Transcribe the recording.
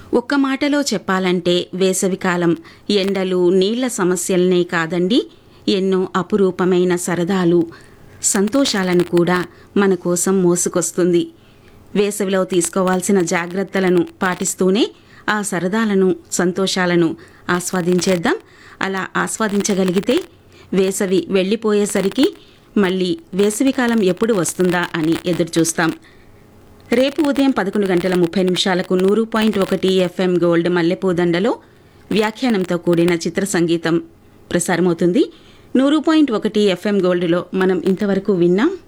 ఒక్క మాటలో చెప్పాలంటే వేసవికాలం ఎండలు నీళ్ల సమస్యలనే కాదండి ఎన్నో అపురూపమైన సరదాలు సంతోషాలను కూడా మన కోసం మోసుకొస్తుంది వేసవిలో తీసుకోవాల్సిన జాగ్రత్తలను పాటిస్తూనే ఆ సరదాలను సంతోషాలను ఆస్వాదించేద్దాం అలా ఆస్వాదించగలిగితే వేసవి వెళ్ళిపోయేసరికి మళ్ళీ వేసవికాలం ఎప్పుడు వస్తుందా అని ఎదురుచూస్తాం రేపు ఉదయం పదకొండు గంటల ముప్పై నిమిషాలకు నూరు పాయింట్ ఒకటి ఎఫ్ఎం గోల్డ్ మల్లెపూదండలో వ్యాఖ్యానంతో కూడిన చిత్ర సంగీతం ప్రసారమవుతుంది నూరు పాయింట్ ఒకటి ఎఫ్ఎం గోల్డ్లో మనం ఇంతవరకు విన్నాం